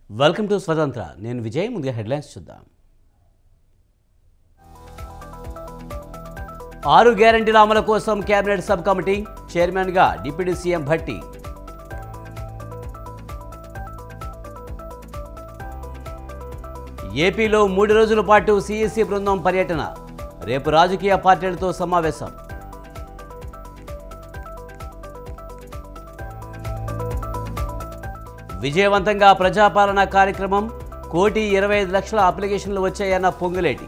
welcome to స్వతంత్ర నేను విజయ్ ముందుగా హెడ్లైన్స్ చూద్దాం ఆరు గ్యారంటీల అమలు కోసం కేబినెట్ సబ్ కమిటీ చైర్మన్గా డిప్యూటీ సీఎం భట్టి ఏపీలో మూడు రోజుల పాటు సిఎస్సి బృందం పర్యటన రేపు రాజకీయ పార్టీలతో సమావేశం విజయవంతంగా ప్రజాపాలన కార్యక్రమం కోటి ఇరవై ఐదు లక్షల అప్లికేషన్లు వచ్చాయన్న పొంగులేటి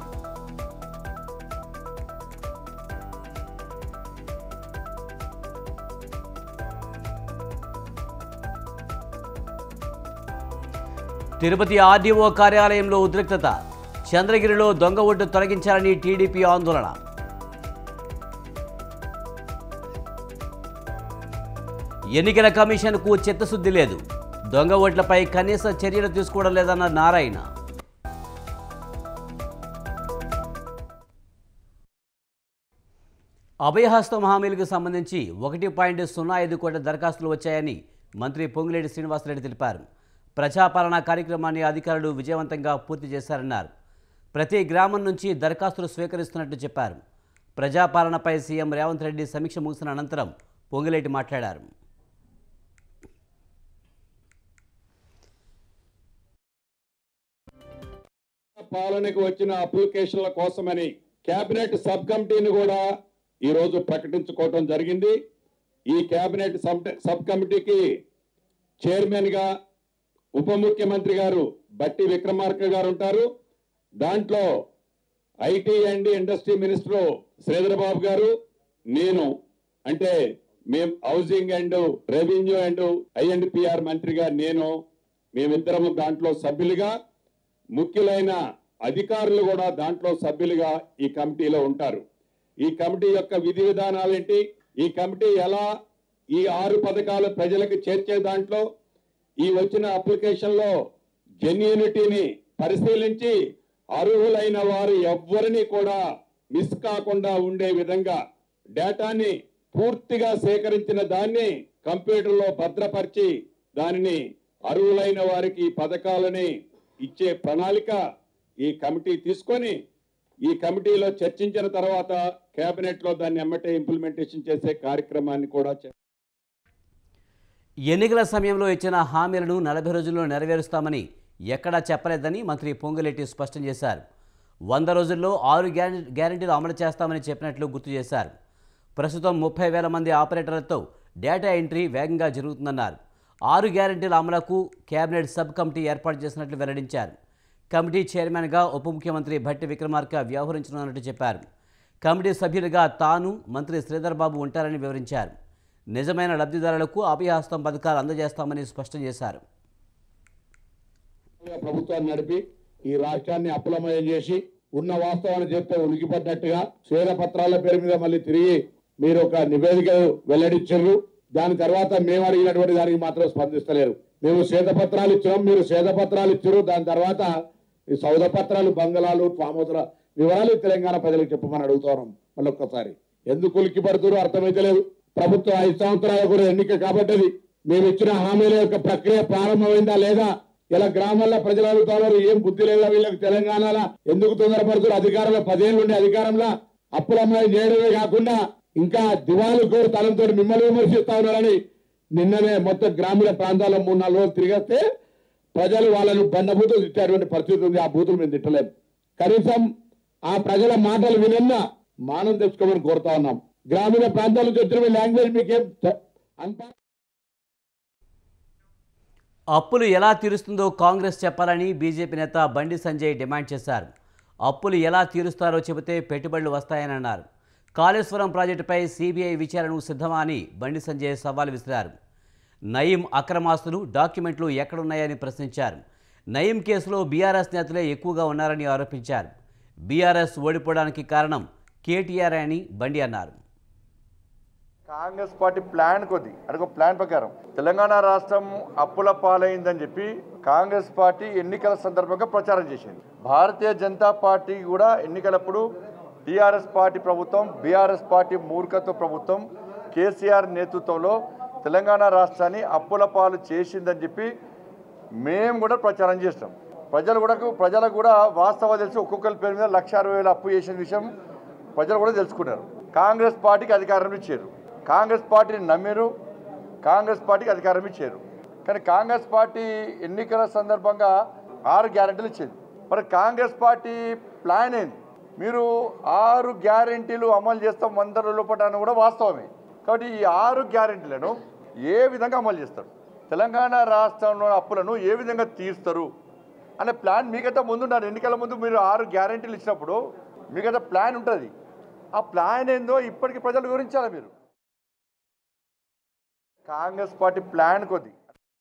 తిరుపతి ఆర్డీఓ కార్యాలయంలో ఉద్రిక్తత చంద్రగిరిలో దొంగ ఓటు తొలగించాలని టీడీపీ ఆందోళన ఎన్నికల కమిషన్కు చిత్తశుద్ధి లేదు దొంగ ఓట్లపై కనీస చర్యలు తీసుకోవడం లేదన్న నారాయణ అభయహస్తం హామీలకు సంబంధించి ఒకటి పాయింట్ సున్నా ఐదు కోట్ల దరఖాస్తులు వచ్చాయని మంత్రి పొంగులేటి శ్రీనివాసరెడ్డి తెలిపారు ప్రజాపాలన కార్యక్రమాన్ని అధికారులు విజయవంతంగా పూర్తి చేశారన్నారు ప్రతి గ్రామం నుంచి దరఖాస్తులు స్వీకరిస్తున్నట్టు చెప్పారు ప్రజాపాలనపై సీఎం రేవంత్ రెడ్డి సమీక్ష ముగిసిన అనంతరం పొంగులేటి మాట్లాడారు పాలనకు వచ్చిన అప్లికేషన్ల కోసమని కేబినెట్ సబ్ కమిటీని కూడా ఈ రోజు ప్రకటించుకోవటం జరిగింది ఈ కేబినెట్ సబ్- సబ్ కమిటీకి చైర్మన్ గా ఉప ముఖ్యమంత్రి గారు బట్టి విక్రమార్క గారు ఉంటారు దాంట్లో IT and industry minister Sridhar Babu గారు నేను అంటే మేము housing and revenue and I and PR మంత్రిగా నేను మేమిద్దరం దాంట్లో సభ్యులుగా ముఖ్యులైన అధికారులు కూడా దాంట్లో సభ్యులుగా ఈ కమిటీలో ఉంటారు ఈ కమిటీ యొక్క విధి విధానాలేంటి ఈ కమిటీ ఎలా ఈ ఆరు పథకాలు ప్రజలకు చేర్చే దాంట్లో ఈ వచ్చిన అప్లికేషన్ లో జెన్యూనిటీని పరిశీలించి అర్హులైన వారు ఎవ్వరిని కూడా మిస్ కాకుండా ఉండే విధంగా డేటాని పూర్తిగా సేకరించిన దాన్ని కంప్యూటర్లో భద్రపరిచి దానిని అర్హులైన వారికి ఈ పథకాలని ఇచ్చే ప్రణాళిక ఈ కమిటీ తీసుకొని ఈ కమిటీలో చర్చించిన తర్వాత కేబినెట్ లో దాన్ని ఎమ్మటే ఇంప్లిమెంటేషన్ చేసే కార్యక్రమాన్ని కూడా చే- ఎన్నికల సమయంలో ఇచ్చిన హామీలను నలభై రోజుల్లో నెరవేరుస్తామని ఎక్కడా చెప్పలేదని మంత్రి పొంగులేటి స్పష్టం చేశారు వంద రోజుల్లో ఆరు గ్యారె గ్యారెంటీలు అమలు చేస్తామని చెప్పినట్లు గుర్తు చేశారు ప్రస్తుతం ముప్పై వేల మంది ఆపరేటర్లతో డేటా ఎంట్రీ వేగంగా జరుగుతుందన్నారు ఆరు గ్యారెంటీల అమలుకు కేబినెట్ సబ్ కమిటీ ఏర్పాటు చేసినట్లు వెల్లడించారు కమిటీ చైర్మన్గా ఉప ముఖ్యమంత్రి భట్టి విక్రమార్క వ్యవహరించనున్నట్టు చెప్పారు కమిటీ సభ్యులుగా తాను మంత్రి శ్రీధర్ బాబు ఉంటారని వివరించారు నిజమైన లబ్ధిదారులకు అభయహస్తం పథకాలు అందజేస్తామని స్పష్టం చేశారు ప్రభుత్వాన్ని నడిపి ఈ రాష్ట్రాన్ని అప్పులమయం చేసి ఉన్న వాస్తవాన్ని చెప్తే ఉనికిపడ్డట్టుగా శ్వేత పత్రాల పేరు మీద మళ్ళీ తిరిగి మీరు ఒక నివేదిక వెల్లడించారు దాని తర్వాత మేము అడిగినటువంటి దానికి మాత్రం స్పందిస్తలేరు మేము శ్వేత పత్రాలు ఇచ్చినాం మీరు శ్వేత పత్రాలు ఇచ్చారు దాని తర్వాత ఈ సౌద పత్రాలు బంగళాలు ఫామోతుల వివరాలు తెలంగాణ ప్రజలకు చెప్పమని అడుగుతున్నాం మళ్ళీ ఒక్కసారి ఎందుకు ఉలిక్కి పడుతురో అర్థమైతే లేదు ప్రభుత్వం ఐదు సంవత్సరాలు కూడా ఎన్నిక కాబట్టది మేము ఇచ్చిన హామీల యొక్క ప్రక్రియ ప్రారంభమైందా లేదా ఇలా గ్రామాల్లో ప్రజలు అడుగుతున్నారు ఏం బుద్ధి లేదా వీళ్ళకి తెలంగాణలో ఎందుకు తొందరపడుతున్నారు అధికారంలో పదేళ్ళు ఉండే అధికారంలో అప్పులమ్మాయి చేయడమే కాకుండా ఇంకా దివాలు కోరు తలంతో మిమ్మల్ని విమర్శిస్తా ఉన్నారని నిన్ననే మొత్తం గ్రామీణ ప్రాంతాల్లో మూడు నాలుగు రోజులు తిరిగేస్తే ప్రజలు వాళ్ళను బండబూతులు తిట్టేటువంటి పరిస్థితి ఉంది ఆ బూతులు మేము తిట్టలేము కనీసం ఆ ప్రజల మాటలు వినన్నా మానం తెచ్చుకోమని కోరుతా ఉన్నాం గ్రామీణ ప్రాంతాల నుంచి వచ్చిన మీ లాంగ్వేజ్ మీకేం తె- అంత అప్పులు ఎలా తీరుస్తుందో కాంగ్రెస్ చెప్పాలని బీజేపీ నేత బండి సంజయ్ డిమాండ్ చేశారు అప్పులు ఎలా తీరుస్తారో చెబితే పెట్టుబడులు వస్తాయని అన్నారు కాళేశ్వరం ప్రాజెక్టుపై సిబిఐ విచారణకు సిద్ధమా అని బండి సంజయ్ సవాల్ విసిరారు నయీం అక్రమాస్తులు డాక్యుమెంట్లు ఎక్కడున్నాయని ప్రశ్నించారు నయీం కేసులో బీఆర్ఎస్ నేతలే ఎక్కువగా ఉన్నారని ఆరోపించారు బీఆర్ఎస్ ఓడిపోవడానికి కారణం కేటీఆర్ అని బండి అన్నారు కాంగ్రెస్ పార్టీ ప్లాన్ కొద్ది అదొక ప్లాన్ ప్రకారం తెలంగాణ రాష్ట్రం అప్పుల పాలైందని చెప్పి కాంగ్రెస్ పార్టీ ఎన్నికల సందర్భంగా ప్రచారం చేసింది భారతీయ జనతా పార్టీ కూడా ఎన్నికలప్పుడు టీఆర్ఎస్ పార్టీ ప్రభుత్వం బీఆర్ఎస్ పార్టీ మూర్ఖత్వ ప్రభుత్వం కేసీఆర్ నేతృత్వంలో తెలంగాణ రాష్ట్రాన్ని అప్పుల పాలు చేసిందని చెప్పి మేము కూడా ప్రచారం చేస్తాం ప్రజలు కూడా ప్రజలకు కూడా వాస్తవాలు తెలిసి ఒక్కొక్కరి పేరు మీద లక్ష అరవై వేలు అప్పు చేసిన విషయం ప్రజలు కూడా తెలుసుకున్నారు కాంగ్రెస్ పార్టీకి అధికారం ఇచ్చారు కాంగ్రెస్ పార్టీని నమ్మారు కాంగ్రెస్ పార్టీకి అధికారం ఇచ్చారు కానీ కాంగ్రెస్ పార్టీ ఎన్నికల సందర్భంగా ఆరు గ్యారెంటీలు ఇచ్చింది మరి కాంగ్రెస్ పార్టీ ప్లాన్ ఏంది మీరు ఆరు గ్యారెంటీలు అమలు చేస్తాం వంద రోజుల పాటు అని కూడా వాస్తవమే కాబట్టి ఈ ఆరు గ్యారెంటీలను ఏ విధంగా అమలు చేస్తారు తెలంగాణ రాష్ట్రంలో అప్పులను ఏ విధంగా తీరుస్తారు అనే ప్లాన్ మీకైతే ముందున్నారు ఎన్నికల ముందు మీరు ఆరు గ్యారెంటీలు ఇచ్చినప్పుడు మీకైతే ప్లాన్ ఉంటుంది ఆ ప్లాన్ ఏందో ఇప్పటికి ప్రజలు వివరించాలి మీరు కాంగ్రెస్ పార్టీ ప్లాన్ కొద్ది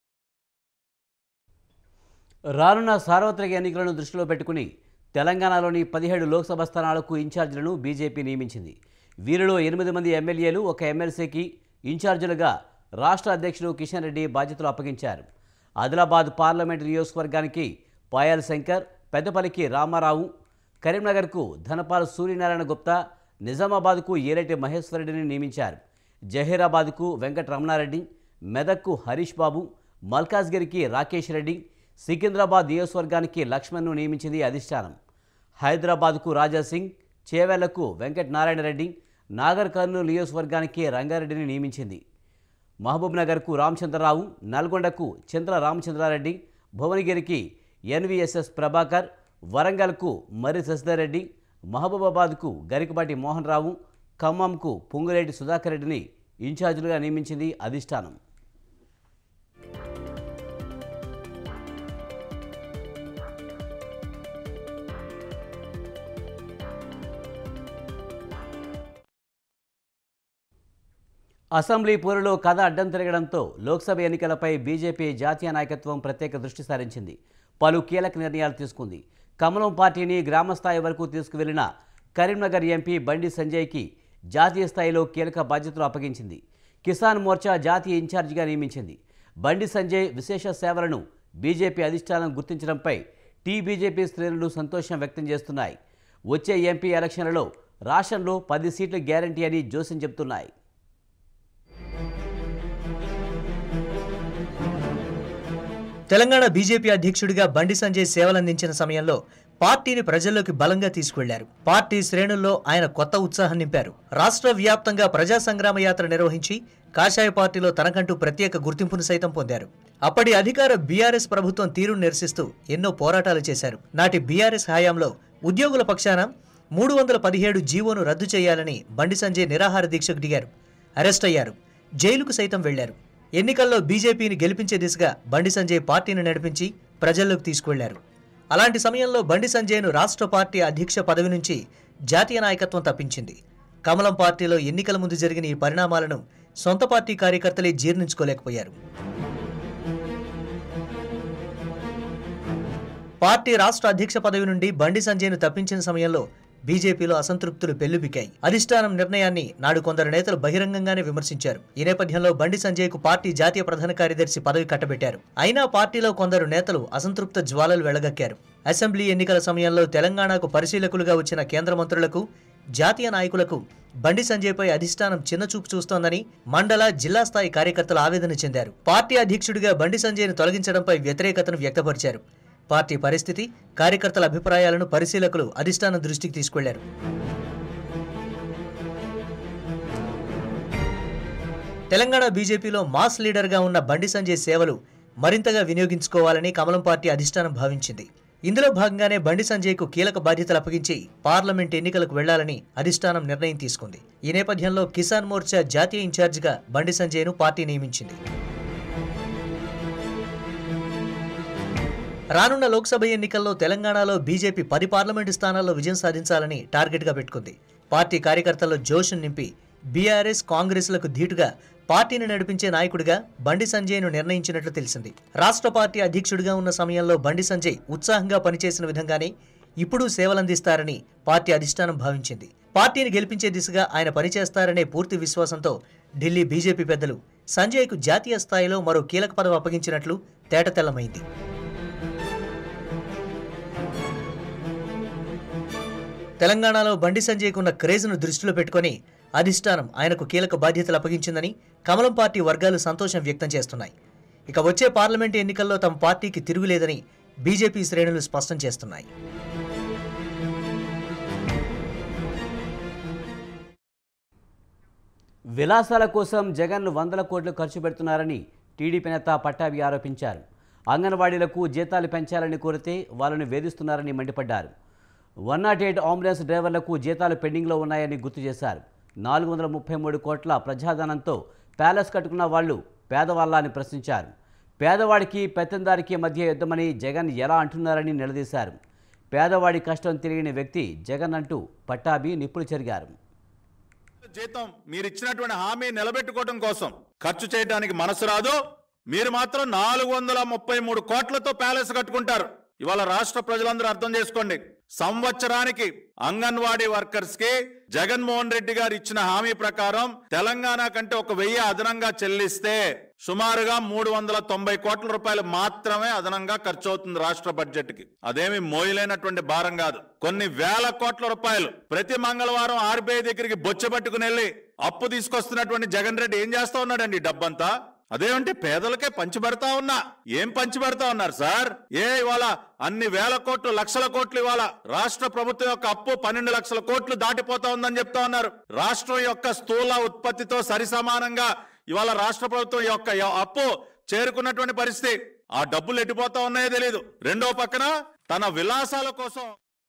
రానున్న సార్వత్రిక ఎన్నికలను దృష్టిలో పెట్టుకుని తెలంగాణలోని పదిహేడు లోక్సభ స్థానాలకు ఇన్ఛార్జీలను బీజేపీ నియమించింది వీరిలో ఎనిమిది మంది ఎమ్మెల్యేలు ఒక ఎమ్మెల్సీకి ఇన్ఛార్జీలుగా రాష్ట్ర అధ్యక్షుడు కిషన్ రెడ్డి బాధ్యతలు అప్పగించారు ఆదిలాబాద్ పార్లమెంటు నియోజకవర్గానికి పాయల్ శంకర్ పెద్దపల్లికి రామారావు కరీంనగర్కు ధనపాల్ సూర్యనారాయణ గుప్తా నిజామాబాద్కు ఏరెడ్డి మహేశ్వరరెడ్డిని నియమించారు జహీరాబాద్కు వెంకట రమణారెడ్డి మెదక్కు హరీష్ బాబు మల్కాజ్గిరికి రాకేష్ రెడ్డి సికింద్రాబాద్ నియోజకవర్గానికి లక్ష్మణ్ను నియమించింది అధిష్టానం హైదరాబాద్కు రాజా సింగ్ చేవెళ్లకు వెంకట నారాయణ రెడ్డి నాగర్ కర్నూలు నియోజకవర్గానికి రంగారెడ్డిని నియమించింది మహబూబ్ నగర్కు రామచంద్రరావు నల్గొండకు చంద్ర రామచంద్రారెడ్డి భువనగిరికి ఎన్విఎస్ఎస్ ప్రభాకర్ వరంగల్కు మర్రి శశిధర్ రెడ్డి మహబూబాబాద్కు గరికపాటి మోహన్ రావు ఖమ్మంకు పొంగులేటి సుధాకర్ రెడ్డిని ఇన్ఛార్జీలుగా నియమించింది అధిష్టానం అసెంబ్లీ పోరులో కథ అడ్డం తిరగడంతో లోక్సభ ఎన్నికలపై బీజేపీ జాతీయ నాయకత్వం ప్రత్యేక దృష్టి సారించింది పలు కీలక నిర్ణయాలు తీసుకుంది కమలం పార్టీని గ్రామస్థాయి వరకు తీసుకువెళ్లిన కరీంనగర్ ఎంపీ బండి సంజయ్కి జాతీయ స్థాయిలో కీలక బాధ్యతలు అప్పగించింది కిసాన్ మోర్చా జాతీయ ఇన్ఛార్జిగా నియమించింది బండి సంజయ్ విశేష సేవలను బీజేపీ అధిష్టానం గుర్తించడంపై టీ బీజేపీ శ్రేణులు సంతోషం వ్యక్తం చేస్తున్నాయి వచ్చే ఎంపీ ఎలక్షన్లలో రాష్ట్రంలో పది సీట్ల గ్యారంటీ అని జోస్యం చెబుతున్నాయి తెలంగాణ బీజేపీ అధ్యక్షుడిగా బండి సంజయ్ సేవలందించిన సమయంలో పార్టీని ప్రజల్లోకి బలంగా తీసుకువెళ్లారు పార్టీ శ్రేణుల్లో ఆయన కొత్త ఉత్సాహం నింపారు రాష్ట్ర వ్యాప్తంగా ప్రజా సంగ్రామ యాత్ర నిర్వహించి కాషాయ పార్టీలో తనకంటూ ప్రత్యేక గుర్తింపును సైతం పొందారు అప్పటి అధికార బీఆర్ఎస్ ప్రభుత్వం తీరును నిరసిస్తూ ఎన్నో పోరాటాలు చేశారు నాటి బీఆర్ఎస్ హయాంలో ఉద్యోగుల పక్షాన మూడు వందల పదిహేడు జీవోను రద్దు చేయాలని బండి సంజయ్ నిరాహార దీక్షకు దిగారు అరెస్ట్ అయ్యారు జైలుకు సైతం వెళ్లారు ఎన్నికల్లో బీజేపీని గెలిపించే దిశగా బండి సంజయ్ పార్టీని నడిపించి ప్రజల్లోకి తీసుకువెళ్లారు అలాంటి సమయంలో బండి సంజయ్ను రాష్ట్ర పార్టీ అధ్యక్ష పదవి నుంచి జాతీయ నాయకత్వం తప్పించింది కమలం పార్టీలో ఎన్నికల ముందు జరిగిన ఈ పరిణామాలను సొంత పార్టీ కార్యకర్తలే జీర్ణించుకోలేకపోయారు పార్టీ రాష్ట్ర అధ్యక్ష పదవి నుండి బండి సంజయ్ను తప్పించిన సమయంలో బీజేపీలో అసంతృప్తులు పెల్లుబికాయి అధిష్టానం నిర్ణయాన్ని నాడు కొందరు నేతలు బహిరంగంగానే విమర్శించారు ఈ నేపథ్యంలో బండి సంజయ్కు పార్టీ జాతీయ ప్రధాన కార్యదర్శి పదవి కట్టబెట్టారు అయినా పార్టీలో కొందరు నేతలు అసంతృప్త జ్వాలలు వెళ్లగక్కారు అసెంబ్లీ ఎన్నికల సమయంలో తెలంగాణకు పరిశీలకులుగా వచ్చిన కేంద్ర మంత్రులకు జాతీయ నాయకులకు బండి సంజయ్పై అధిష్టానం చిన్నచూపు చూస్తోందని మండల జిల్లా స్థాయి కార్యకర్తలు ఆవేదన చెందారు పార్టీ అధ్యక్షుడిగా బండి సంజయ్ను తొలగించడంపై వ్యతిరేకతను వ్యక్తపరిచారు పార్టీ పరిస్థితి కార్యకర్తల అభిప్రాయాలను పరిశీలకులు అధిష్టానం దృష్టికి తీసుకెళ్లారు తెలంగాణ బీజేపీలో మాస్ లీడర్గా ఉన్న బండి సంజయ్ సేవలు మరింతగా వినియోగించుకోవాలని కమలం పార్టీ అధిష్టానం భావించింది ఇందులో భాగంగానే బండి సంజయ్కు కీలక బాధ్యతలు అప్పగించి పార్లమెంట్ ఎన్నికలకు వెళ్లాలని అధిష్టానం నిర్ణయం తీసుకుంది ఈ నేపథ్యంలో కిసాన్ మోర్చా జాతీయ ఇన్ఛార్జిగా బండి సంజయ్ను పార్టీ నియమించింది రానున్న లోక్సభ ఎన్నికల్లో తెలంగాణలో బీజేపీ పది పార్లమెంటు స్థానాల్లో విజయం సాధించాలని టార్గెట్గా పెట్టుకుంది పార్టీ కార్యకర్తల్లో జోష్ నింపి బీఆర్ఎస్ కాంగ్రెస్లకు ధీటుగా పార్టీని నడిపించే నాయకుడిగా బండి సంజయ్ను నిర్ణయించినట్లు తెలిసింది రాష్ట్ర పార్టీ అధ్యక్షుడిగా ఉన్న సమయంలో బండి సంజయ్ ఉత్సాహంగా పనిచేసిన విధంగానే ఇప్పుడు సేవలందిస్తారని పార్టీ అధిష్టానం భావించింది పార్టీని గెలిపించే దిశగా ఆయన పనిచేస్తారనే పూర్తి విశ్వాసంతో ఢిల్లీ బీజేపీ పెద్దలు సంజయ్కు జాతీయ స్థాయిలో మరో కీలక పదవి అప్పగించినట్లు తేటతెల్లమైంది తెలంగాణలో బండి సంజయ్కు ఉన్న క్రేజ్ను దృష్టిలో పెట్టుకొని అధిష్టానం ఆయనకు కీలక బాధ్యతలు అప్పగించిందని కమలం పార్టీ వర్గాలు సంతోషం వ్యక్తం చేస్తున్నాయి ఇక వచ్చే పార్లమెంటు ఎన్నికల్లో తమ పార్టీకి తిరుగులేదని బీజేపీ శ్రేణులు స్పష్టం చేస్తున్నాయి విలాసాల కోసం జగన్ వందల కోట్లు ఖర్చు పెడుతున్నారని టీడీపీ నేత పట్టాభి ఆరోపించారు అంగన్వాడీలకు జీతాలు పెంచాలని కోరితే వాళ్ళని వేధిస్తున్నారని మండిపడ్డారు వన్ నాట్ ఎయిట్ అంబులెన్స్ డ్రైవర్లకు జీతాలు పెండింగ్లో ఉన్నాయని గుర్తు చేశారు నాలుగు వందల ముప్పై మూడు కోట్ల ప్రజాధనంతో ప్యాలెస్ కట్టుకున్న వాళ్ళు పేదవాళ్ళ అని ప్రశ్నించారు పేదవాడికి పెత్తందారికి మధ్య యుద్ధమని జగన్ ఎలా అంటున్నారని నిలదీశారు పేదవాడి కష్టం తెలియని వ్యక్తి జగన్ అంటూ పట్టాభి నిప్పులు చెరిగారు జీతం మీరు ఇచ్చినటువంటి హామీ నిలబెట్టుకోవడం కోసం ఖర్చు చేయడానికి మనసు రాదు మీరు మాత్రం నాలుగు వందల ముప్పై మూడు కోట్లతో ప్యాలెస్ కట్టుకుంటారు ఇవాళ రాష్ట్ర ప్రజలందరూ అర్థం చేసుకోండి సంవత్సరానికి అంగన్వాడీ వర్కర్స్ కి జగన్మోహన్ రెడ్డి గారు ఇచ్చిన హామీ ప్రకారం తెలంగాణ కంటే ఒక వెయ్యి అదనంగా చెల్లిస్తే సుమారుగా మూడు వందల తొంభై కోట్ల రూపాయలు మాత్రమే అదనంగా ఖర్చు అవుతుంది రాష్ట్ర బడ్జెట్ కి అదేమి మోయలేనటువంటి భారం కాదు కొన్ని వేల కోట్ల రూపాయలు ప్రతి మంగళవారం ఆర్బీఐ దగ్గరికి బొచ్చబట్టుకుని వెళ్ళి అప్పు తీసుకొస్తున్నటువంటి జగన్ రెడ్డి ఏం చేస్తా ఉన్నాడండి ఈ డబ్బంతా అదేమంటే పేదలకే పంచిపెడతా ఉన్నా ఏం పంచిపెడతా ఉన్నారు సార్ ఏ ఇవాళ అన్ని వేల కోట్లు లక్షల కోట్లు ఇవాళ రాష్ట్ర ప్రభుత్వం యొక్క అప్పు పన్నెండు లక్షల కోట్లు దాటిపోతా ఉందని చెప్తా ఉన్నారు రాష్ట్రం యొక్క స్థూల ఉత్పత్తితో సరిసమానంగా ఇవాళ రాష్ట్ర ప్రభుత్వం యొక్క య- అప్పు చేరుకున్నటువంటి పరిస్థితి ఆ డబ్బులు ఎట్టిపోతా ఉన్నాయో తెలియదు రెండో పక్కన తన విలాసాల కోసం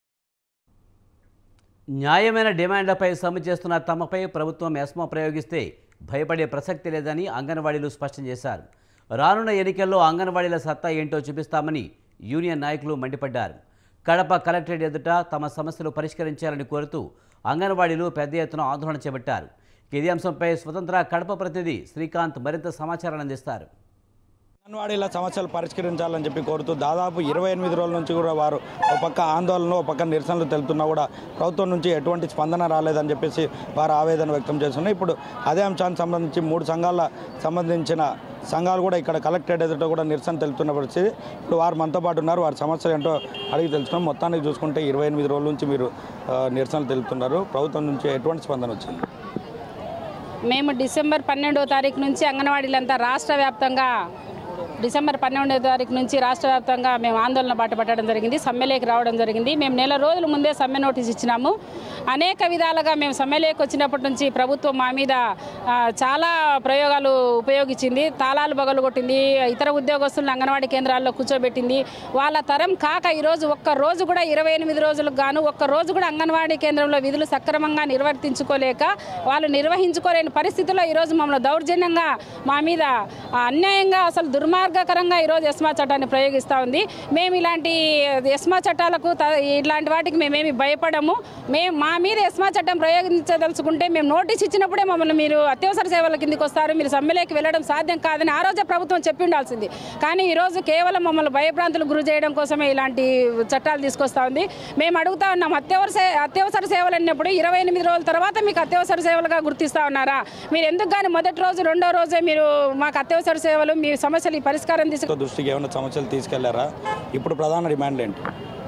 న్యాయమైన డిమాండ్లపై సమ్మె చేస్తున్న తమపై ప్రభుత్వం ఎస్మా ప్రయోగిస్తే భయపడే ప్రసక్తి లేదని అంగన్వాడీలు స్పష్టం చేశారు రానున్న ఎన్నికల్లో అంగన్వాడీల సత్తా ఏంటో చూపిస్తామని యూనియన్ నాయకులు మండిపడ్డారు కడప కలెక్టరేట్ ఎదుట తమ సమస్యలు పరిష్కరించాలని కోరుతూ అంగన్వాడీలు పెద్ద ఎత్తున ఆందోళన చేపట్టారు ఇదే అంశంపై స్వతంత్ర కడప ప్రతినిధి శ్రీకాంత్ మరింత సమాచారాన్ని అందిస్తారు అంగన్వాడీల సమస్యలు పరిష్కరించాలని చెప్పి కోరుతూ దాదాపు ఇరవై ఎనిమిది రోజుల నుంచి కూడా వారు ఒక పక్క ఆందోళనలు ఒక పక్క నిరసనలు తెలుపుతున్నా కూడా ప్రభుత్వం నుంచి ఎటువంటి స్పందన రాలేదని చెప్పేసి వారు ఆవేదన వ్యక్తం చేస్తున్నారు ఇప్పుడు అదే అంశానికి సంబంధించి మూడు సంఘాల సంబంధించిన సంఘాలు కూడా ఇక్కడ కలెక్టరేట్ ఎదుట కూడా నిరసన తెలుపుతున్న పరిస్థితి ఇప్పుడు వారు మనతో పాటు ఉన్నారు వారి సమస్యలు ఏంటో అడిగి తెలుసుకున్నాం మొత్తానికి చూసుకుంటే ఇరవై ఎనిమిది రోజుల నుంచి మీరు ఆ, నిరసనలు తెలుపుతున్నారు ప్రభుత్వం నుంచి ఎటువంటి స్పందన వచ్చింది మేము డిసెంబర్ పన్నెండవ తారీఖు నుంచి అంగన్వాడీలంతా రాష్ట్ర వ్యాప్తంగా డిసెంబర్ పన్నెండవ తారీఖు నుంచి రాష్ట్ర వ్యాప్తంగా మేము ఆందోళన బాట పట్టడం జరిగింది సమ్మెలోకి రావడం జరిగింది మేము నెల రోజుల ముందే సమ్మె నోటీస్ ఇచ్చినాము అనేక విధాలుగా మేము సమ్మెలోకి వచ్చినప్పటి నుంచి ప్రభుత్వం మా మీద ఆ, చాలా ప్రయోగాలు ఉపయోగించింది తాళాలు బగలగొట్టింది ఇతర ఉద్యోగస్తులను అంగన్వాడీ కేంద్రాల్లో కూర్చోబెట్టింది వాళ్ళ తరం కాక ఈరోజు ఒక్క రోజు కూడా ఇరవై ఎనిమిది రోజులకు గాను ఒక్క రోజు కూడా అంగన్వాడీ కేంద్రంలో విధులు సక్రమంగా నిర్వర్తించుకోలేక వాళ్ళు నిర్వహించుకోలేని పరిస్థితుల్లో ఈరోజు మమ్మల్ని దౌర్జన్యంగా మా మీద ఆ, అన్యాయంగా అసలు దుర్మార్గకరంగా ఈరోజు ఎస్మా చట్టాన్ని ప్రయోగిస్తూ ఉంది మేము ఇలాంటి ఎస్మా చట్టాలకు త- ఇలాంటి వాటికి మేమేమి భయపడము మేము మా మీద ఎస్మా చట్టం ప్రయోగించదలుచుకుంటే మేము నోటీస్ ఇచ్చినప్పుడే మమ్మల్ని మీరు అత్యవసర సేవల కిందకి వస్తారు మీరు సమ్మెలోకి వెళ్ళడం సాధ్యం కాదని ఆ రోజే ప్రభుత్వం చెప్పి ఉండాల్సింది కానీ ఈరోజు కేవలం మమ్మల్ని భయభ్రాంతులకు గురి చేయడం కోసమే ఇలాంటి చట్టాలు తీసుకొస్తా ఉంది మేము అడుగుతా ఉన్నాం అత్యవసర సే- అత్యవసర సేవలు అన్నప్పుడు ఇరవై ఎనిమిది రోజుల తర్వాత మీకు అత్యవసర సేవలుగా గుర్తిస్తా ఉన్నారా మీరు ఎందుకు కానీ మొదటి రోజు రెండో రోజే మీరు మాకు అత్యవసర సేవలు మీ సమస్యలు ఈ పరిష్కారం తీసుకు ప్రభుత్వ దృష్టికి ఏమైనా సమస్యలు తీసుకెళ్లారా ఇప్పుడు ప్రధాన డిమాండ్లు ఏంటి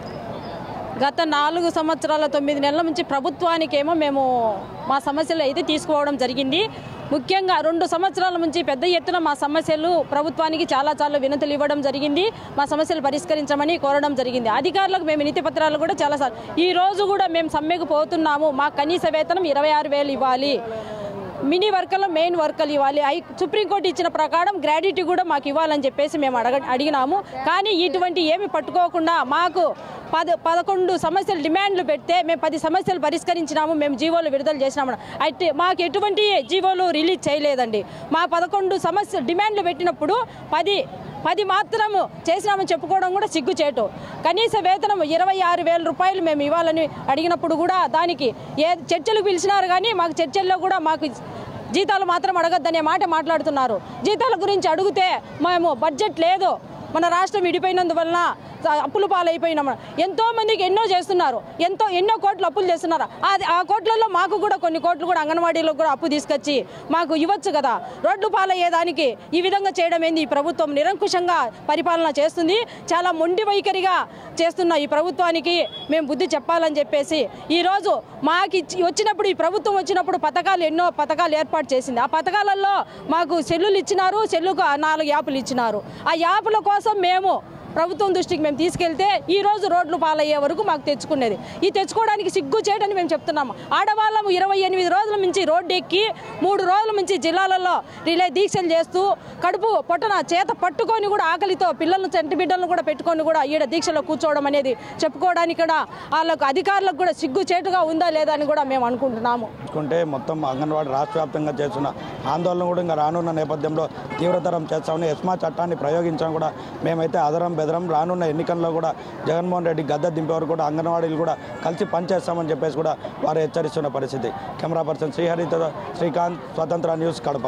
గత నాలుగు సంవత్సరాల తొమ్మిది నెలల నుంచి ప్రభుత్వానికేమో మేము మా సమస్యలు అయితే తీసుకోవడం జరిగింది ముఖ్యంగా రెండు సంవత్సరాల నుంచి పెద్ద ఎత్తున మా సమస్యలు ప్రభుత్వానికి చాలా చాలా వినతులు ఇవ్వడం జరిగింది మా సమస్యలు పరిష్కరించమని కోరడం జరిగింది అధికారులకు మేము వినతి పత్రాలు కూడా చాలాసార్లు ఈ రోజు కూడా మేము సమ్మెకు పోతున్నాము మా కనీస వేతనం ఇరవై ఆరు వేలు ఇవ్వాలి మినీ వర్కర్లో మెయిన్ వర్కర్లు ఇవ్వాలి ఐ సుప్రీంకోర్టు ఇచ్చిన ప్రకారం గ్రాడ్యుటీ కూడా మాకు ఇవ్వాలని చెప్పేసి మేము అడగ అడిగినాము కానీ ఇటువంటి ఏమి పట్టుకోకుండా మాకు పద పదకొండు సమస్యలు డిమాండ్లు పెడితే మేము పది సమస్యలు పరిష్కరించినాము మేము జీవోలు విడుదల చేసినాము అయితే మాకు ఎటువంటి జీవోలు రిలీజ్ చేయలేదండి మా పదకొండు సమస్య డిమాండ్లు పెట్టినప్పుడు పది పది మాత్రము చేసినామని చెప్పుకోవడం కూడా సిగ్గుచేటు కనీస వేతనం ఇరవై ఆరు వేల రూపాయలు మేము ఇవ్వాలని అడిగినప్పుడు కూడా దానికి ఏ చర్చలకు పిలిచినారు కానీ మాకు చర్చల్లో కూడా మాకు జీతాలు మాత్రం అడగద్దనే మాట మాట్లాడుతున్నారు జీతాల గురించి అడిగితే మేము బడ్జెట్ లేదు మన రాష్ట్రం విడిపోయినందువలన అప్పులు పాలైపోయినాం ఎంతో మందికి ఎన్నో చేస్తున్నారు ఎంతో ఎన్నో కోట్లు అప్పులు చేస్తున్నారు అది ఆ కోట్లలో మాకు కూడా కొన్ని కోట్లు కూడా అంగన్వాడీలో కూడా అప్పు తీసుకొచ్చి మాకు ఇవ్వచ్చు కదా రోడ్లు పాలయ్యేదానికి ఈ విధంగా చేయడం ఏంది ఈ ప్రభుత్వం నిరంకుశంగా పరిపాలన చేస్తుంది చాలా మొండి వైఖరిగా చేస్తున్న ఈ ప్రభుత్వానికి మేము బుద్ధి చెప్పాలని చెప్పేసి ఈరోజు మాకు ఇచ్చి వచ్చినప్పుడు ఈ ప్రభుత్వం వచ్చినప్పుడు పథకాలు ఎన్నో పథకాలు ఏర్పాటు చేసింది ఆ పథకాలలో మాకు సెల్లులు ఇచ్చినారు సెల్లుకు నాలుగు యాప్లు ఇచ్చినారు ఆ యాప్ల కోసం మేము ప్రభుత్వం దృష్టికి మేము తీసుకెళ్తే ఈ రోజు రోడ్లు పాలయ్యే వరకు మాకు తెచ్చుకునేది ఈ తెచ్చుకోవడానికి సిగ్గు చేయడని మేము చెప్తున్నాము ఆడవాళ్ళము ఇరవై ఎనిమిది రోజుల నుంచి రోడ్డు ఎక్కి మూడు రోజుల నుంచి జిల్లాలలో రిలే దీక్షలు చేస్తూ కడుపు పొట్టన చేత పట్టుకొని కూడా ఆకలితో పిల్లలను చంటి బిడ్డలను కూడా పెట్టుకొని కూడా ఈడ దీక్షలో కూర్చోవడం అనేది చెప్పుకోవడానికి కూడా వాళ్ళకు అధికారులకు కూడా సిగ్గు చేటుగా ఉందా లేదా అని కూడా మేము అనుకుంటున్నాము చూసుకుంటే మొత్తం అంగన్వాడీ రాష్ట్ర వ్యాప్తంగా చేస్తున్న ఆందోళన కూడా ఇంకా రానున్న నేపథ్యంలో తీవ్రతరం చేస్తామని ఎస్మా చట్టాన్ని ప్రయోగించడం కూడా మేమైతే అదరం బెదరం రానున్న ఎన్నికల్లో కూడా జగన్మోహన్ రెడ్డి గద్దె దింపే వరకు కూడా అంగన్వాడీలు కూడా కలిసి పనిచేస్తామని చెప్పేసి కూడా వారు హెచ్చరిస్తున్న పరిస్థితి కెమెరా పర్సన్ శ్రీహరితో శ్రీకాంత్ స్వతంత్ర న్యూస్ కడప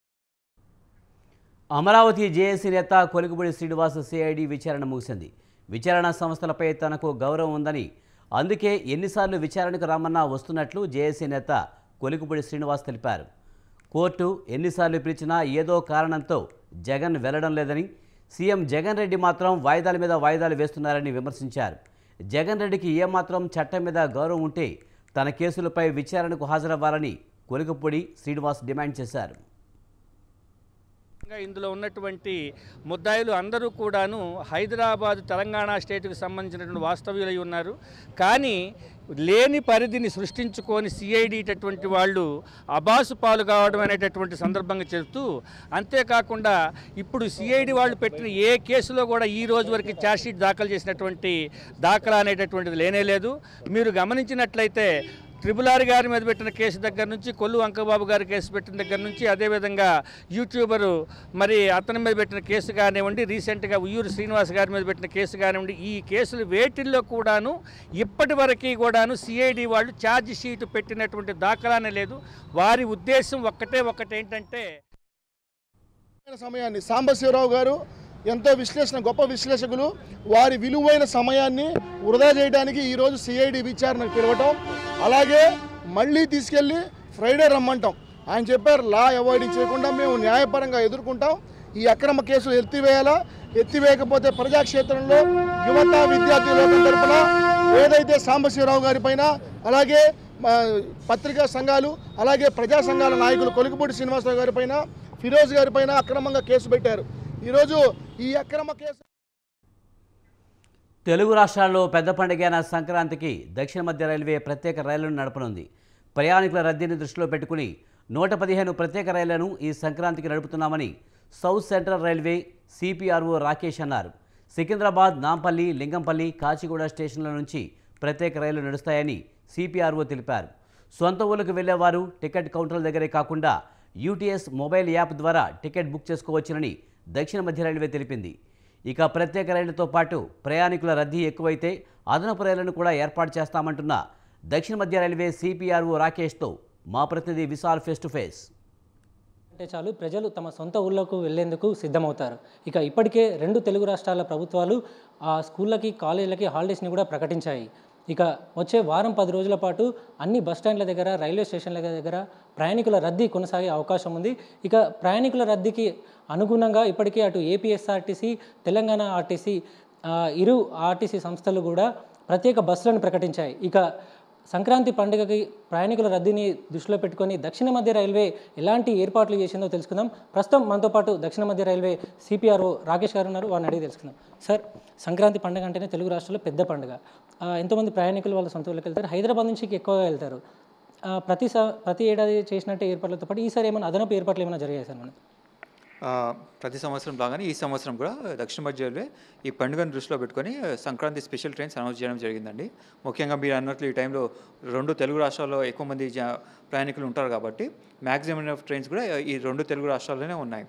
అమరావతి జేఏసీ నేత కొలుగుబడి శ్రీనివాస్ సిఐడి విచారణ ముగిసింది విచారణ సంస్థలపై తనకు గౌరవం ఉందని అందుకే ఎన్నిసార్లు విచారణకు రమ్మన్నా వస్తున్నట్లు జేఏసీ నేత కొలుగుబడి శ్రీనివాస్ తెలిపారు కోర్టు ఎన్నిసార్లు పిలిచినా ఏదో కారణంతో జగన్ వెళ్లడం లేదని సీఎం జగన్ రెడ్డి మాత్రం వాయిదాల మీద వాయిదాలు వేస్తున్నారని విమర్శించారు జగన్ రెడ్డికి ఏమాత్రం చట్టం మీద గౌరవం ఉంటే తన కేసులపై విచారణకు హాజరవ్వాలని కొలుగుపొడి శ్రీనివాస్ డిమాండ్ చేశారు ఇంకా ఇందులో ఉన్నటువంటి ముద్దాయిలు అందరూ కూడాను హైదరాబాద్ తెలంగాణ స్టేట్కి సంబంధించినటువంటి వాస్తవ్యులై ఉన్నారు కానీ లేని పరిధిని సృష్టించుకొని సిఐడి అటువంటి వాళ్ళు అబాసు పాలు కావడం అనేటటువంటి సందర్భంగా చెబుతూ అంతేకాకుండా ఇప్పుడు సిఐడి వాళ్ళు పెట్టిన ఏ కేసులో కూడా ఈ రోజు వరకు ఛార్జ్షీట్ దాఖలు చేసినటువంటి దాఖలా అనేటటువంటిది లేనే లేదు మీరు గమనించినట్లయితే ట్రిపుల్ ఆర్ గారి మీద పెట్టిన కేసు దగ్గర నుంచి కొల్లు అంకబాబు గారి కేసు పెట్టిన దగ్గర నుంచి అదేవిధంగా యూట్యూబరు మరి అతని మీద పెట్టిన కేసు కానివ్వండి రీసెంట్గా ఉయ్యూరు శ్రీనివాస్ గారి మీద పెట్టిన కేసు కానివ్వండి ఈ కేసులు వేటిల్లో కూడాను ఇప్పటి వరకు కూడాను సిఐడి వాళ్ళు ఛార్జ్ షీట్ పెట్టినటువంటి దాఖలానే లేదు వారి ఉద్దేశం ఒక్కటే ఒక్కటేంటంటే సమయాన్ని సాంబశివరావు గారు ఎంతో విశ్లేషణ గొప్ప విశ్లేషకులు వారి విలువైన సమయాన్ని వృధా చేయడానికి ఈరోజు సిఐడి విచారణకు పిలవటం అలాగే మళ్ళీ తీసుకెళ్ళి ఫ్రైడే రమ్మంటాం ఆయన చెప్పారు లా అవాయిడింగ్ చేయకుండా మేము న్యాయపరంగా ఎదుర్కొంటాం ఈ అక్రమ కేసులు ఎత్తివేయాలా ఎత్తివేయకపోతే ప్రజాక్షేత్రంలో యువత విద్యార్థి లోకం తరపున ఏదైతే సాంబశివరావు గారి పైన అలాగే మా పత్రికా సంఘాలు అలాగే ప్రజా సంఘాల నాయకులు కొలుకుపూడి శ్రీనివాసరావు గారి పైన ఫిరోజ్ గారి పైన అక్రమంగా కేసు పెట్టారు ఈరోజు ఈ అక్రమ కేసు తెలుగు రాష్ట్రాల్లో పెద్ద పండుగైన సంక్రాంతికి దక్షిణ మధ్య రైల్వే ప్రత్యేక రైళ్లను నడపనుంది ప్రయాణికుల రద్దీని దృష్టిలో పెట్టుకుని నూట పదిహేను ప్రత్యేక రైళ్లను ఈ సంక్రాంతికి నడుపుతున్నామని south central railway CPRO Rakesh అన్నారు సికింద్రాబాద్ నాంపల్లి లింగంపల్లి కాచిగూడ స్టేషన్ల నుంచి ప్రత్యేక రైళ్లు నడుస్తాయని సిపిఆర్ఓ తెలిపారు సొంత ఊళ్ళకు వెళ్లేవారు టికెట్ కౌంటర్ల దగ్గరే కాకుండా యూటీఎస్ మొబైల్ యాప్ ద్వారా టికెట్ బుక్ చేసుకోవచ్చునని దక్షిణ మధ్య రైల్వే తెలిపింది ఇక ప్రత్యేక రైళ్లతో పాటు ప్రయాణికుల రద్దీ ఎక్కువైతే అదనపు రైళ్లను కూడా ఏర్పాటు చేస్తామంటున్న దక్షిణ మధ్య రైల్వే సిపిఆర్ఓ రాకేష్తో మా ప్రతినిధి విశాల్ ఫేస్ టు ఫేస్ అంటే చాలు ప్రజలు తమ సొంత ఊళ్ళకు వెళ్లేందుకు సిద్ధమవుతారు ఇక ఇప్పటికే రెండు తెలుగు రాష్ట్రాల ప్రభుత్వాలు ఆ స్కూళ్ళకి కాలేజీలకి హాలిడేస్ని కూడా ప్రకటించాయి ఇక వచ్చే వారం పది రోజుల పాటు అన్ని బస్ స్టాండ్ల దగ్గర రైల్వే స్టేషన్ల దగ్గర ప్రయాణికుల రద్దీ కొనసాగే అవకాశం ఉంది ఇక ప్రయాణికుల రద్దీకి అనుగుణంగా ఇప్పటికే అటు ఏపీఎస్ఆర్టీసీ తెలంగాణ ఆర్టీసీ ఆ, ఇరు ఆర్టీసీ సంస్థలు కూడా ప్రత్యేక బస్సులను ప్రకటించాయి ఇక సంక్రాంతి పండుగకి ప్రయాణికుల రద్దీని దృష్టిలో పెట్టుకొని దక్షిణ మధ్య రైల్వే ఎలాంటి ఏర్పాట్లు చేసిందో తెలుసుకుందాం ప్రస్తుతం మనతో పాటు దక్షిణ మధ్య రైల్వే సిపిఆర్ఓ రాకేష్ గారు ఉన్నారు వారిని అడిగి తెలుసుకుందాం సార్ సంక్రాంతి పండుగ అంటేనే తెలుగు రాష్ట్రాల్లో పెద్ద పండుగ ఆ, ఎంతోమంది ప్రయాణికులు వాళ్ళ సొంత ఊళ్ళకి వెళ్తారు హైదరాబాద్ నుంచి ఎక్కువగా వెళ్తారు ఆ, ప్రతి స- ప్రతి ఏడాది చేసినట్టే ఏర్పాట్లతో పాటు ఈసారి ఏమైనా అదనపు ఏర్పాట్లు ఏమైనా జరిగాయి సార్ మనకి ఆ, ప్రతి సంవత్సరం లాగానే ఈ సంవత్సరం కూడా దక్షిణ మధ్య రైల్వే ఈ పండుగను దృష్టిలో పెట్టుకొని సంక్రాంతి స్పెషల్ ట్రైన్స్ అనౌన్స్ చేయడం జరిగిందండి ముఖ్యంగా మీరు అన్నట్లు ఈ టైంలో రెండు తెలుగు రాష్ట్రాల్లో ఎక్కువ మంది జ ప్రయాణికులు ఉంటారు కాబట్టి మ్యాక్సిమం ఆఫ్ ట్రైన్స్ కూడా ఈ రెండు తెలుగు రాష్ట్రాల్లోనే ఉన్నాయి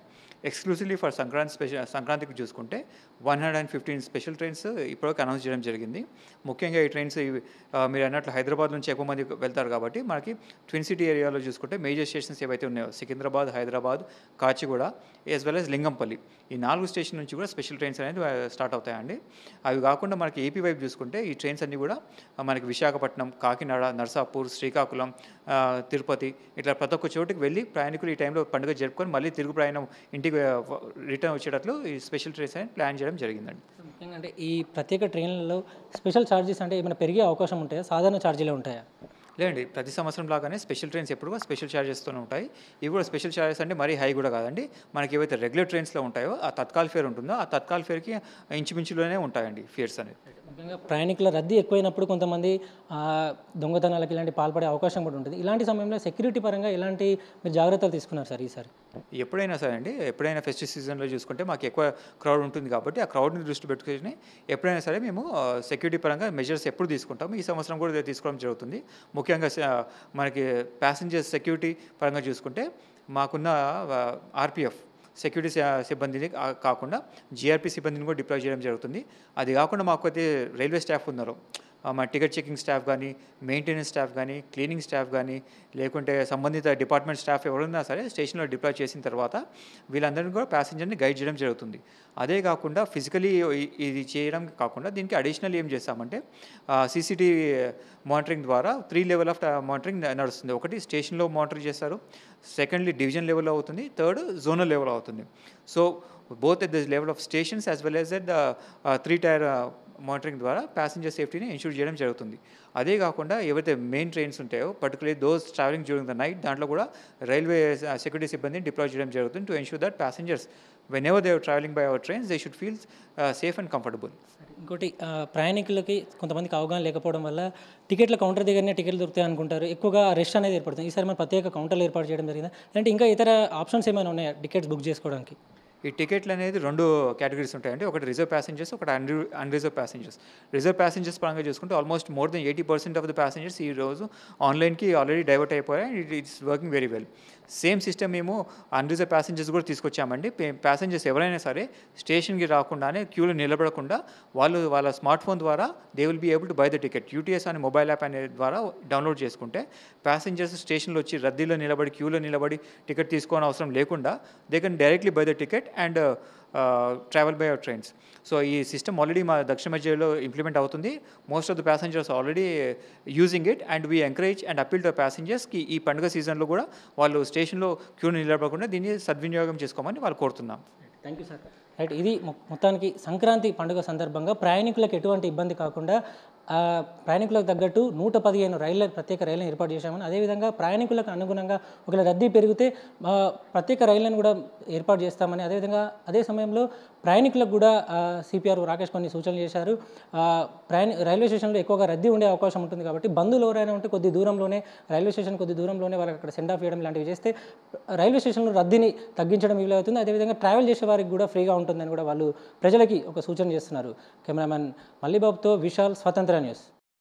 ఎక్స్క్లూజివ్లీ ఫర్ సంక్రాంతి స్పెషల్ సంక్రాంతికి చూసుకుంటే one hundred and fifteen special trains ఇప్పటివరకు అనౌన్స్ చేయడం జరిగింది ముఖ్యంగా ఈ ట్రైన్స్ ఇవి, ఆ, మీరు అన్నట్లు హైదరాబాద్ నుంచి ఎక్కువ మంది వెళ్తారు కాబట్టి మనకి ట్విన్ సిటీ ఏరియాలో చూసుకుంటే మేజర్ స్టేషన్స్ ఏవైతే ఉన్నాయో Secunderabad Hyderabad Kacheguda as well as Lingampally ఈ నాలుగు స్టేషన్ నుంచి కూడా స్పెషల్ ట్రైన్స్ అనేది ఆ, స్టార్ట్ అవుతాయండి అవి కాకుండా మనకి ఏపీ వైపు చూసుకుంటే ఈ ట్రైన్స్ అన్నీ కూడా ఆ, మనకి విశాఖపట్నం కాకినాడ నర్సాపూర్ శ్రీకాకుళం ఆ, తిరుపతి ఇట్లా ప్రతి ఒక్క చోటుకి వెళ్ళి ప్రయాణికులు ఈ టైంలో పండుగ జరుపుకొని మళ్ళీ తిరుగు ప్రయాణం ఇంటికి రిటర్న్ వచ్చేటట్లు ఈ స్పెషల్ ట్రైన్స్ అనేది ప్లాన్ చేయడం జరిగిందండి ముఖ్యంగా అంటే ఈ ప్రత్యేక ట్రైన్లలో స్పెషల్ ఛార్జెస్ అంటే ఏమైనా పెరిగే అవకాశం ఉంటాయా సాధారణ ఛార్జీలే ఉంటాయా లేదండి ప్రతి సంవత్సరం లాగానే స్పెషల్ ట్రైన్స్ ఎప్పుడు కూడా స్పెషల్ ఛార్జెస్తోనే ఉంటాయి ఇవి కూడా స్పెషల్ ఛార్జెస్ అంటే మరీ హై కూడా కాదండి మనకి ఏవైతే రెగ్యులర్ ట్రైన్స్లో ఉంటాయో ఆ తత్కాల్ ఫేర్ ఉంటుందో ఆ తత్కాల్ ఫేర్కి ఇంచుమించులోనే ఉంటాయండి ఫేర్స్ అనేది ముఖ్యంగా ప్రయాణికుల రద్దీ ఎక్కువైనప్పుడు కొంతమంది ఆ, దొంగతనాలకు ఇలాంటి పాల్పడే అవకాశం కూడా ఉంటుంది ఇలాంటి సమయంలో సెక్యూరిటీ పరంగా ఎలాంటి మీరు జాగ్రత్తలు తీసుకున్నారు సార్ ఈసారి ఎప్పుడైనా సరే అండి ఎప్పుడైనా ఫెస్టివ్ సీజన్లో చూసుకుంటే మాకు ఎక్కువ క్రౌడ్ ఉంటుంది కాబట్టి ఆ క్రౌడ్ని దృష్టి పెట్టుకుని ఎప్పుడైనా సరే మేము సెక్యూరిటీ పరంగా మెజర్స్ ఎప్పుడు తీసుకుంటాం ఈ సంవత్సరం కూడా తీసుకోవడం జరుగుతుంది ముఖ్యంగా స- మనకి ప్యాసింజర్ సెక్యూరిటీ పరంగా చూసుకుంటే మాకున్న ఆర్పిఎఫ్ సెక్యూరిటీ స- సిబ్బందిని కా- కాకుండా జిఆర్పి సిబ్బందిని కూడా డిప్లాయ్ చేయడం జరుగుతుంది అది కాకుండా మాకు అయితే రైల్వే స్టాఫ్ ఉన్నారు ఆ, మా టికెట్ చెకింగ్ స్టాఫ్ కానీ మెయింటెనెన్స్ స్టాఫ్ కానీ క్లీనింగ్ స్టాఫ్ కానీ లేకుంటే సంబంధిత డిపార్ట్మెంట్ స్టాఫ్ ఎవరున్నా సరే స్టేషన్లో డిప్లాయ్ చేసిన తర్వాత వీళ్ళందరినీ కూడా ప్యాసింజర్ని గైడ్ చేయడం జరుగుతుంది అదే కాకుండా ఫిజికలీ ఇది చేయడం కాకుండా దీనికి అడిషనల్ ఏం చేస్తామంటే సీసీటీవీ మానిటరింగ్ ద్వారా త్రీ లెవెల్ ఆఫ్ మానిటరింగ్ నడుస్తుంది ఒకటి స్టేషన్లో మానిటర్ చేస్తారు సెకండ్లీ డివిజన్ లెవెల్లో అవుతుంది థర్డ్ జోనల్ లెవెల్ అవుతుంది so both at the level of stations as well as at the three tier monitoring ద్వారా ప్యాసింజర్ సేఫ్టీని ఇన్షూర్ చేయడం జరుగుతుంది అదే కాకుండా ఏవైతే మెయిన్ ట్రైన్స్ ఉంటాయో particularly those travelling during the night దాంట్లో కూడా రైల్వే సెక్యూరిటీ సిబ్బందిని డిప్లాయ్ చేయడం జరుగుతుంది to ensure that passengers when ever they travelling by our trains they should feel safe and comfortable ఇంకోటి ఆ, ప్రయాణికులకి కొంతమందికి అవగాహన లేకపోవడం వల్ల టికెట్ల కౌంటర్ దగ్గరనే టికెట్లు దొరుకుతాయి అనుకుంటారు ఎక్కువగా రష్ అనేది ఏర్పడుతుంది ఈసారి మన ప్రత్యేక కౌంటర్లు ఏర్పాటు చేయడం జరిగింది అంటే ఇంకా ఇతర ఆప్షన్స్ ఏమైనా ఉన్నాయా టికెట్స్ బుక్ చేసుకోవడానికి ఈ టికెట్లు అనేది రెండు కేటగిరీస్ ఉంటాయండి ఒకటి రిజర్వ్ ప్యాసింజర్స్ ఒకటి un unreserve passengers reserve passengers పరంగా చూసుకుంటే almost more than eighty percent of the passengers ఈ రోజు ఆన్లైన్కి ఆల్రెడీ డైవర్ట్ అయిపోయాయి it it's working very well same system మేము అన్రిజర్వ్ ప్యాసింజర్స్ కూడా తీసుకొచ్చామండి ప్యాసింజర్స్ ఎవరైనా సరే స్టేషన్కి రాకుండానే క్యూలో నిలబడకుండా వాళ్ళు వాళ్ళ స్మార్ట్ ఫోన్ ద్వారా they will be able to buy the ticket UTS అనే మొబైల్ యాప్ అనే ద్వారా డౌన్లోడ్ చేసుకుంటే ప్యాసింజర్స్ స్టేషన్లో వచ్చి రద్దీలో నిలబడి క్యూలో నిలబడి టికెట్ తీసుకోని అవసరం లేకుండా they can directly buy the ticket and travel by our trains so ఈ సిస్టమ్ ఆల్రెడీ మా దక్షిణ మధ్యలో ఇంప్లిమెంట్ అవుతుంది most of the passengers already using it and we encourage and appeal to ప్యాసింజర్స్కి ఈ పండుగ సీజన్లో కూడా వాళ్ళు స్టేషన్లో క్యూ నిలబడకుండా దీన్ని సద్వినియోగం చేసుకోమని వాళ్ళు కోరుతున్నాం థ్యాంక్ యూ సార్ రైట్ ఇది మొ- మొత్తానికి సంక్రాంతి పండుగ సందర్భంగా ప్రయాణికులకు ఎటువంటి ఇబ్బంది కాకుండా ఆ, ప్రయాణికులకు తగ్గట్టు నూట పదిహేను రైళ్ళ ప్రత్యేక రైళ్లను ఏర్పాటు చేశామని అదేవిధంగా ప్రయాణికులకు అనుగుణంగా ఒకవేళ రద్దీ పెరిగితే ఆ, ప్రత్యేక రైళ్లను కూడా ఏర్పాటు చేస్తామని అదేవిధంగా అదే సమయంలో ప్రయాణికులకు కూడా సిపిఆర్ రాకేష్ కొన్ని సూచనలు చేశారు ఆ, ప్రయాణ రైల్వే స్టేషన్లో ఎక్కువగా రద్దీ ఉండే అవకాశం ఉంటుంది కాబట్టి బంధువులు ఎవరైనా ఉంటే కొద్ది దూరంలోనే రైల్వే స్టేషన్ కొద్ది దూరంలోనే వాళ్ళకి అక్కడ సెండ్ ఆఫ్ చేయడం లాంటివి చేస్తే రైల్వే స్టేషన్లో రద్దీని తగ్గించడం వీలవుతుంది అదేవిధంగా ట్రావెల్ చేసే వారికి కూడా ఫ్రీగా ఉంటుందని కూడా వాళ్ళు ప్రజలకి ఒక సూచన చేస్తున్నారు కెమెరామెన్ మల్లిబాబుతో విశాల్ స్వతంత్ర న్యూస్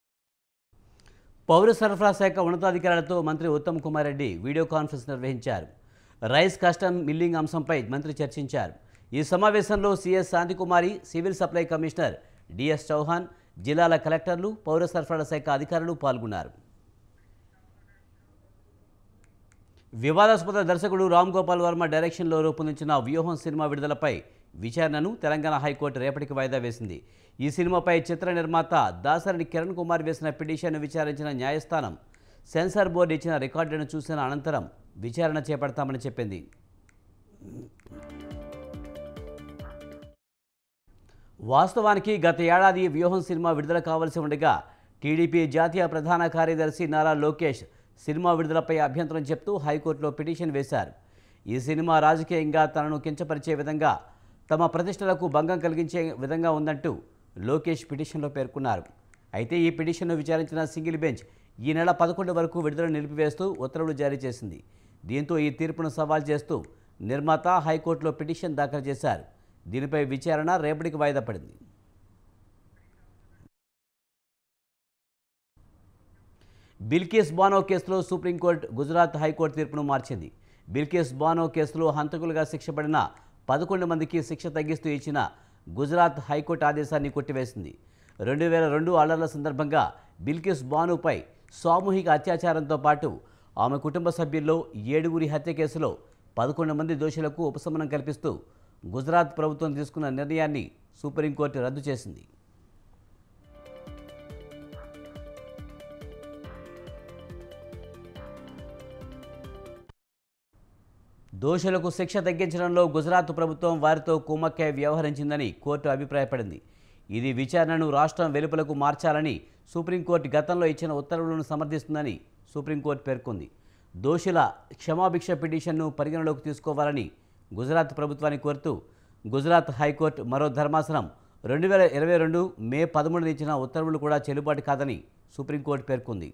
పౌర సరఫరా శాఖ ఉన్నతాధికారులతో మంత్రి ఉత్తమ్ కుమార్ రెడ్డి వీడియో కాన్ఫరెన్స్ నిర్వహించారు రైస్ కస్టమ్ మిల్లింగ్ అంశంపై మంత్రి చర్చించారు ఈ సమావేశంలో CS Shantikumari civil supply commissioner DS Chauhan జిల్లాల కలెక్టర్లు పౌర సరఫరాల శాఖ అధికారులు పాల్గొన్నారు వివాదాస్పద దర్శకుడు రామ్ గోపాల్ వర్మ డైరెక్షన్లో రూపొందించిన వ్యూహం సినిమా విడుదలపై విచారణను తెలంగాణ హైకోర్టు రేపటికి వాయిదా వేసింది ఈ సినిమాపై చిత్ర నిర్మాత దాసరిని కిరణ్ కుమార్ వేసిన పిటిషన్ను విచారించిన న్యాయస్థానం సెన్సార్ బోర్డు ఇచ్చిన రికార్డులను చూసిన అనంతరం విచారణ చేపడతామని చెప్పింది వాస్తవానికి గత ఏడాది వ్యూహం సినిమా విడుదల కావాల్సి ఉండగా టీడీపీ జాతీయ ప్రధాన కార్యదర్శి నారా లోకేష్ సినిమా విడుదలపై అభ్యంతరం చెప్తూ హైకోర్టులో పిటిషన్ వేశారు ఈ సినిమా రాజకీయంగా తనను కించపరిచే విధంగా తమ ప్రతిష్టలకు భంగం కలిగించే విధంగా ఉందంటూ లోకేష్ పిటిషన్లో పేర్కొన్నారు అయితే ఈ పిటిషన్ను విచారించిన సింగిల్ బెంచ్ ఈ నెల పదకొండు వరకు విడుదల నిలిపివేస్తూ ఉత్తర్వులు జారీ చేసింది దీంతో ఈ తీర్పును సవాల్ చేస్తూ నిర్మాత హైకోర్టులో పిటిషన్ దాఖలు చేశారు దీనిపై విచారణ రేపటికి వాయిదా పడింది బిల్కేస్ బానో కేసులో సుప్రీంకోర్టు గుజరాత్ హైకోర్టు తీర్పును మార్చింది బిల్కేస్ బానో కేసులో హంతకులుగా శిక్ష పడిన పదకొండు మందికి శిక్ష తగ్గిస్తూ ఇచ్చిన గుజరాత్ హైకోర్టు ఆదేశాన్ని కొట్టివేసింది రెండు వేల రెండు అల్లర్ల సందర్భంగా బిల్కిస్ బానుపై సామూహిక అత్యాచారంతో పాటు ఆమె కుటుంబ సభ్యుల్లో ఏడుగురి హత్య కేసులో పదకొండు మంది దోషులకు ఉపశమనం కల్పిస్తూ గుజరాత్ ప్రభుత్వం తీసుకున్న నిర్ణయాన్ని సుప్రీంకోర్టు రద్దు చేసింది దోషులకు శిక్ష తగ్గించడంలో గుజరాత్ ప్రభుత్వం వారితో కుమ్మక్కై వ్యవహరించిందని కోర్టు అభిప్రాయపడింది ఇది విచారణను రాష్ట్రం వెలుపలకు మార్చాలని సుప్రీంకోర్టు గతంలో ఇచ్చిన ఉత్తర్వులను సమర్థిస్తుందని సుప్రీంకోర్టు పేర్కొంది దోషుల క్షమాభిక్ష పిటిషన్ను పరిగణలోకి తీసుకోవాలని గుజరాత్ ప్రభుత్వాన్ని కోరుతూ గుజరాత్ హైకోర్టు మరో ధర్మాసనం రెండు వేల ఇరవై రెండు మే పదమూడున ఇచ్చిన ఉత్తర్వులు కూడా చెల్లుబాటు కాదని సుప్రీంకోర్టు పేర్కొంది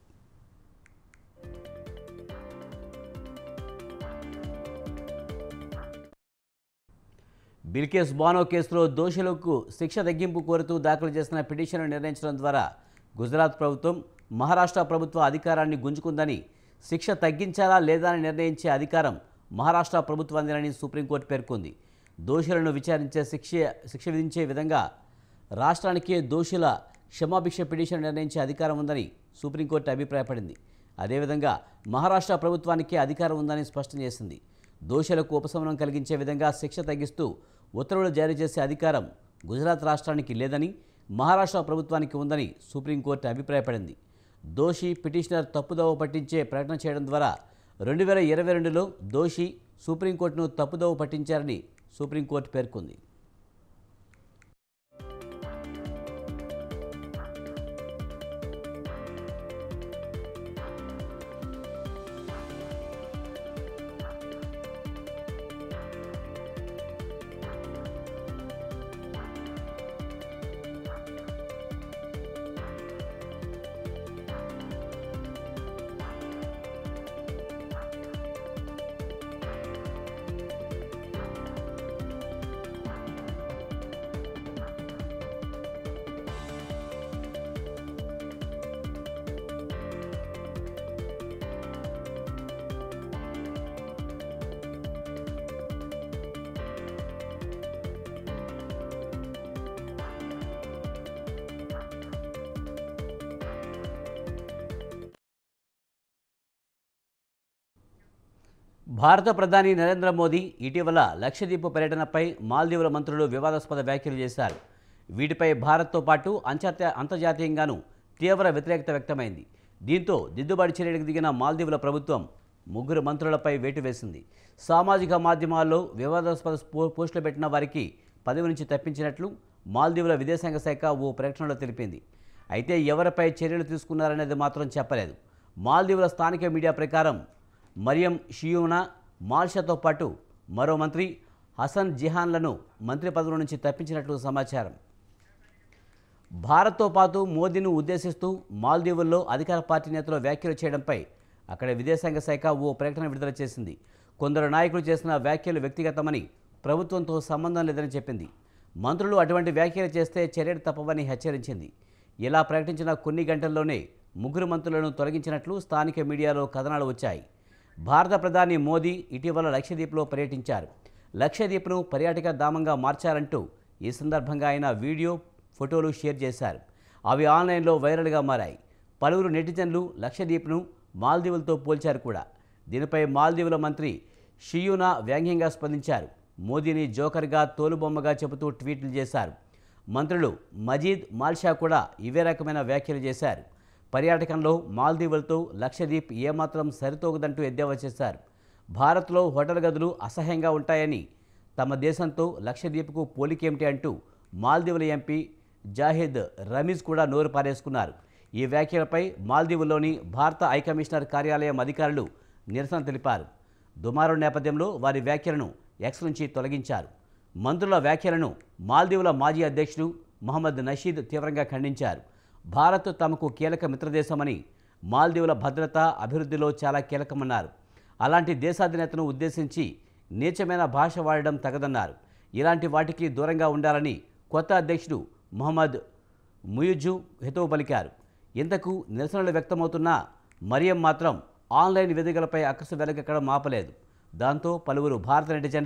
బిల్కేస్ బానో కేసులో దోషులకు శిక్ష తగ్గింపు కోరుతూ దాఖలు చేసిన పిటిషన్ను నిర్ణయించడం ద్వారా గుజరాత్ ప్రభుత్వం మహారాష్ట్ర ప్రభుత్వ అధికారాన్ని గుంజుకుందని శిక్ష తగ్గించాలా లేదా అని నిర్ణయించే అధికారం మహారాష్ట్ర ప్రభుత్వాందేనని సుప్రీంకోర్టు పేర్కొంది దోషులను విచారించే శిక్ష శిక్ష విధించే విధంగా రాష్ట్రానికే దోషుల క్షమాభిక్ష పిటిషన్ నిర్ణయించే అధికారం ఉందని సుప్రీంకోర్టు అభిప్రాయపడింది అదేవిధంగా మహారాష్ట్ర ప్రభుత్వానికే అధికారం ఉందని స్పష్టం చేసింది దోషులకు ఉపశమనం కలిగించే విధంగా శిక్ష తగ్గిస్తూ ఉత్తర్వులు జారీ చేసే అధికారం గుజరాత్ రాష్ట్రానికి లేదని మహారాష్ట్ర ప్రభుత్వానికి ఉందని సుప్రీంకోర్టు అభిప్రాయపడింది దోషి పిటిషనర్ తప్పుదోవ పట్టించే ప్రకటన చేయడం ద్వారా రెండు వేల ఇరవై రెండులో దోషి సుప్రీంకోర్టును తప్పుదోవ పట్టించారని సుప్రీంకోర్టు పేర్కొంది భారత ప్రధాని నరేంద్ర మోదీ ఇటీవల లక్షద్వీప్ పర్యటనపై మాల్దీవుల మంత్రులు వివాదాస్పద వ్యాఖ్యలు చేశారు వీటిపై భారత్తో పాటు అంతర్జా అంతర్జాతీయంగానూ తీవ్ర వ్యతిరేకత వ్యక్తమైంది దీంతో దిద్దుబాటు చర్యలకు దిగిన మాల్దీవుల ప్రభుత్వం ముగ్గురు మంత్రులపై వేటు వేసింది సామాజిక మాధ్యమాల్లో వివాదాస్పద పో- పోస్టులు పెట్టిన వారికి పదవి నుంచి తప్పించినట్లు మాల్దీవుల విదేశాంగ శాఖ ఓ ప్రకటనలో తెలిపింది అయితే ఎవరిపై చర్యలు తీసుకున్నారనేది మాత్రం చెప్పలేదు మాల్దీవుల స్థానిక మీడియా ప్రకారం మరియం షియూనా మాల్షాతో పాటు మరో మంత్రి హసన్ జిహాన్లను మంత్రి పదవుల నుంచి తప్పించినట్లు సమాచారం భారత్తో పాటు మోదీని ఉద్దేశిస్తూ మాల్దీవుల్లో అధికార పార్టీ నేతలు వ్యాఖ్యలు చేయడంపై అక్కడ విదేశాంగ శాఖ ఓ ప్రకటన విడుదల చేసింది కొందరు నాయకులు చేసిన వ్యాఖ్యలు వ్యక్తిగతమని ప్రభుత్వంతో సంబంధం లేదని చెప్పింది మంత్రులు అటువంటి వ్యాఖ్యలు చేస్తే చర్యలు తప్పవని హెచ్చరించింది ఇలా ప్రకటించిన కొన్ని గంటల్లోనే ముగ్గురు మంత్రులను తొలగించినట్లు స్థానిక మీడియాలో కథనాలు వచ్చాయి భారత ప్రధాని మోదీ ఇటీవల లక్షద్వీప్లో పర్యటించారు లక్షద్వీప్ను పర్యాటక ధామంగా మార్చారంటూ ఈ సందర్భంగా ఆయన వీడియో ఫోటోలు షేర్ చేశారు అవి ఆన్లైన్లో వైరల్గా మారాయి పలువురు నెటిజన్లు లక్షద్వీప్ను మాల్దీవులతో పోల్చారు కూడా దీనిపై మాల్దీవుల మంత్రి షియూనా వ్యంగ్యంగా స్పందించారు మోదీని జోకర్గా తోలుబొమ్మగా చెబుతూ ట్వీట్లు చేశారు మంత్రులు మజీద్ మాల్షా కూడా ఇవే రకమైన వ్యాఖ్యలు చేశారు పర్యాటకంలో మాల్దీవులతో లక్షద్వీప్ ఏమాత్రం సరితూగదంటూ ఎద్దేవా చేశారు భారత్లో హోటల్ గదులు అసహ్యంగా ఉంటాయని తమ దేశంతో లక్షద్వీప్కు పోలికేమిటి అంటూ మాల్దీవుల ఎంపీ జాహిద్ రమీజ్ కూడా నోరు పారేసుకున్నారు ఈ వ్యాఖ్యలపై మాల్దీవుల్లోని భారత హైకమిషనర్ కార్యాలయం అధికారులు నిరసన తెలిపారు దుమారం నేపథ్యంలో వారి వ్యాఖ్యలను ఎక్స్ నుంచి తొలగించారు మంత్రుల వ్యాఖ్యలను మాల్దీవుల మాజీ అధ్యక్షుడు మహమ్మద్ నషీద్ తీవ్రంగా ఖండించారు భారత్ తమకు కీలక మిత్రదేశమని మాల్దీవుల భద్రత అభివృద్ధిలో చాలా కీలకమన్నారు అలాంటి దేశాధినేతను ఉద్దేశించి నీచమైన భాష వాడడం తగదన్నారు ఇలాంటి వాటికి దూరంగా ఉండాలని కొత్త అధ్యక్షుడు మొహమ్మద్ ముయుజు హితవు పలికారు ఇంతకు నిరసనలు వ్యక్తమవుతున్నా మరియం మాత్రం ఆన్లైన్ వేదికలపై అక్కసు వెలగక్కడం ఆపలేదు దాంతో పలువురు భారత నెటిజన్లు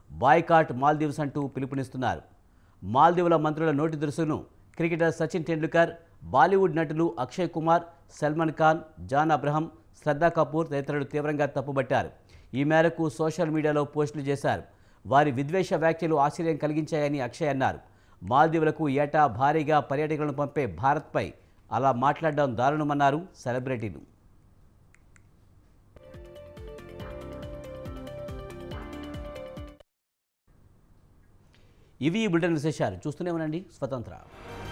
బాయ్కాట్ మాల్దీవ్స్ అంటూ పిలుపునిస్తున్నారు మాల్దీవుల మంత్రుల నోటి దురుసును క్రికెటర్ సచిన్ టెండూల్కర్ బాలీవుడ్ నటులు అక్షయ్ కుమార్ సల్మాన్ ఖాన్ జాన్ అబ్రహం శ్రద్ధా కపూర్ తదితరులు తీవ్రంగా తప్పుబట్టారు ఈ మేరకు సోషల్ మీడియాలో పోస్టులు చేశారు వారి విద్వేష వ్యాఖ్యలు ఆశ్చర్యం కలిగించాయని అక్షయ్ అన్నారు మాల్దీవులకు ఏటా భారీగా పర్యాటకులను పంపే భారత్పై అలా మాట్లాడడం దారుణమన్నారు సెలబ్రిటీలు ఇవి ఈ బులెటిన్ విశేషాలు చూస్తూనే ఉండండి స్వతంత్ర